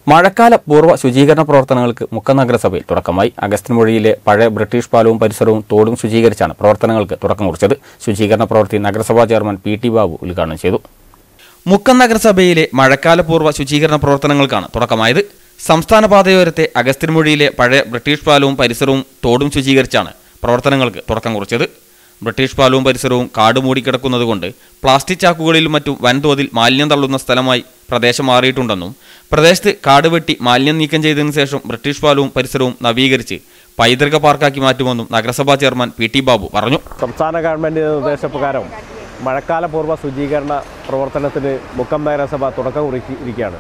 മഴക്കാല പൂർവ്വ ശുചീകരണ പ്രവർത്തനങ്ങൾക്ക് മുക്കം നഗരസഭയിൽ തുടക്കമായി അഗസ്ത്യൻമൊഴിയിലെ പഴയ ബ്രിട്ടീഷ് പാലവും പരിസരവും തോടും ശുചീകരിച്ചാണ് പ്രവർത്തനങ്ങൾക്ക് തുടക്കം കുറിച്ചത് ശുചീകരണ പ്രവൃത്തി നഗരസഭാ ചെയർമാൻ പി ടി ബാബു ഉദ്ഘാടനം ചെയ്തു മുക്കം നഗരസഭയിലെ മഴക്കാല പൂർവ്വ ശുചീകരണ പ്രവർത്തനങ്ങൾക്കാണ് തുടക്കമായത് സംസ്ഥാന പാതയോരത്തെ അഗസ്ത്യൻമൊഴിയിലെ പഴയ ബ്രിട്ടീഷ് പാലവും പരിസരവും തോടും ശുചീകരിച്ചാണ് പ്രവർത്തനങ്ങൾക്ക് തുടക്കം കുറിച്ചത് ബ്രിട്ടീഷ് പാലവും പരിസരവും കാട് മൂടിക്കിടക്കുന്നതുകൊണ്ട് പ്ലാസ്റ്റിക് ചാക്കുകളിലും മറ്റും വൻതോതിൽ മാലിന്യം തള്ളുന്ന സ്ഥലമായി പ്രദേശം മാറിയിട്ടുണ്ടെന്നും പ്രദേശത്ത് കാട് വെട്ടി മാലിന്യം നീക്കം ചെയ്തതിനു ശേഷം ബ്രിട്ടീഷ് പാലവും പരിസരവും നവീകരിച്ച് പൈതൃക പാർക്കാക്കി മാറ്റുമെന്നും നഗരസഭാ ചെയർമാൻ പി ടി ബാബു പറഞ്ഞു സംസ്ഥാന ഗവൺമെൻറ് നിർദ്ദേശപ്രകാരം മഴക്കാല പൂർവ്വ ശുചീകരണ പ്രവർത്തനത്തിന് മുക്കം നഗരസഭ തുടക്കം കുറിച്ചിരിക്കുകയാണ്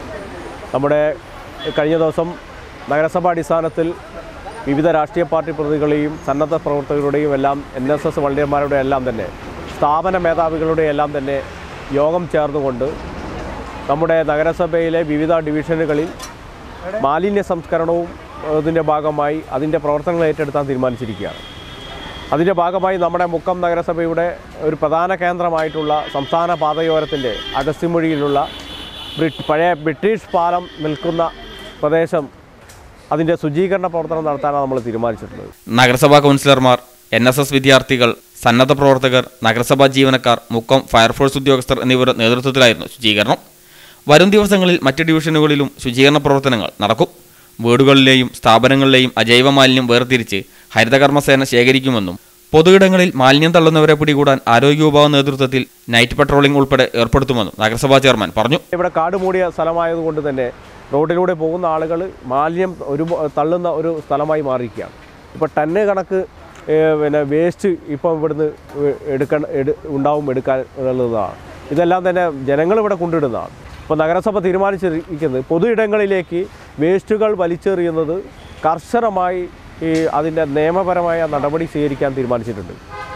നമ്മുടെ കഴിഞ്ഞ ദിവസം നഗരസഭാ അടിസ്ഥാനത്തിൽ വിവിധ രാഷ്ട്രീയ പാർട്ടി പ്രതികളെയും സന്നദ്ധ പ്രവർത്തകരുടെയും എല്ലാം എൻ എസ് എസ് വളണ്ടിയർമാരുടെ എല്ലാം തന്നെ സ്ഥാപന മേധാവികളുടെ എല്ലാം തന്നെ യോഗം ചേർന്നുകൊണ്ട് നമ്മുടെ നഗരസഭയിലെ വിവിധ ഡിവിഷനുകളിൽ മാലിന്യ സംസ്കരണവും അതിൻ്റെ ഭാഗമായി അതിൻ്റെ പ്രവർത്തനങ്ങൾ ഏറ്റെടുക്കാൻ തീരുമാനിച്ചിരിക്കുകയാണ് അതിൻ്റെ ഭാഗമായി നമ്മുടെ മുക്കം നഗരസഭയുടെ ഒരു പ്രധാന കേന്ദ്രമായിട്ടുള്ള സംസ്ഥാന പാതയോരത്തിൻ്റെ അഗസ്തിമൊഴിയിലുള്ള ബ്രി- പഴയ ബ്രിട്ടീഷ് പാലം നിൽക്കുന്ന പ്രദേശം അതിൻ്റെ ശുചീകരണ പ്രവർത്തനം നടത്താനാണ് നമ്മൾ തീരുമാനിച്ചിട്ടുള്ളത് നഗരസഭാ കൗൺസിലർമാർ എൻ എസ് എസ് വിദ്യാർത്ഥികൾ സന്നദ്ധ പ്രവർത്തകർ നഗരസഭാ ജീവനക്കാർ മുക്കം ഫയർഫോഴ്സ് ഉദ്യോഗസ്ഥർ എന്നിവരുടെ നേതൃത്വത്തിലായിരുന്നു ശുചീകരണം വരും ദിവസങ്ങളിൽ മറ്റ് ഡിവിഷനുകളിലും ശുചീകരണ പ്രവർത്തനങ്ങൾ നടക്കും വീടുകളിലെയും സ്ഥാപനങ്ങളിലെയും അജൈവ മാലിന്യം വേർതിരിച്ച് ഹരിതകർമ്മസേന ശേഖരിക്കുമെന്നും പൊതുയിടങ്ങളിൽ മാലിന്യം തള്ളുന്നവരെ പിടികൂടാൻ ആരോഗ്യവിഭാഗ നേതൃത്വത്തിൽ നൈറ്റ് പട്രോളിംഗ് ഉൾപ്പെടെ ഏർപ്പെടുത്തുമെന്നും നഗരസഭാ ചെയർമാൻ പറഞ്ഞു ഇവിടെ കാട് മൂടിയ സ്ഥലമായതുകൊണ്ട് തന്നെ റോഡിലൂടെ പോകുന്ന ആളുകൾ മാലിന്യം ഒരു തള്ളുന്ന ഒരു സ്ഥലമായി മാറിയിരിക്കുകയാണ് ഇപ്പോൾ ടണ്ണ് കണക്ക് ഏഹ്, പിന്നെ വേസ്റ്റ് ഇപ്പം ഇവിടുന്ന് എടുക്കാൻ എടു ഉണ്ടാവും എടുക്കാൻ എന്നുള്ളതാണ് ഇതെല്ലാം തന്നെ ജനങ്ങൾ ഇവിടെ കൊണ്ടിടുന്നതാണ് ഇപ്പോൾ നഗരസഭ തീരുമാനിച്ചിരിക്കുന്നത് പൊതു ഇടങ്ങളിലേക്ക് വേസ്റ്റുകൾ വലിച്ചെറിയുന്നത് കർശനമായി ഈ അതിൻ്റെ നിയമപരമായ നടപടി സ്വീകരിക്കാൻ തീരുമാനിച്ചിട്ടുണ്ട്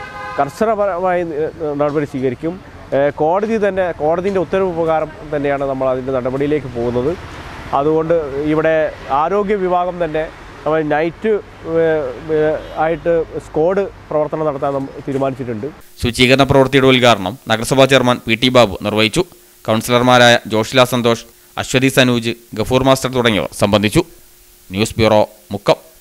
കർശനപരമായി ഏഹ്, നടപടി സ്വീകരിക്കും ഏഹ്, കോടതി തന്നെ കോടതിൻ്റെ ഉത്തരവ് പ്രകാരം തന്നെയാണ് നമ്മൾ അതിൻ്റെ നടപടിയിലേക്ക് പോകുന്നത് അതുകൊണ്ട് ഇവിടെ ആരോഗ്യ വിഭാഗം തന്നെ നമ്മൾ നൈറ്റ് ഏഹ്, ഏഹ്, ആയിട്ട് സ്ക്വാഡ് പ്രവർത്തനം നടത്താൻ നമ്മൾ തീരുമാനിച്ചിട്ടുണ്ട് ശുചീകരണ പ്രവൃത്തിയുടെ ഉദ്ഘാടനം നഗരസഭാ ചെയർമാൻ പി ടി ബാബു നിർവഹിച്ചു കൗൺസിലർമാരായ ജോഷില സന്തോഷ് അശ്വതി സനൂജ് ഗഫൂർ മാസ്റ്റർ തുടങ്ങിയവർ സംബന്ധിച്ചു ന്യൂസ് ബ്യൂറോ മുക്കം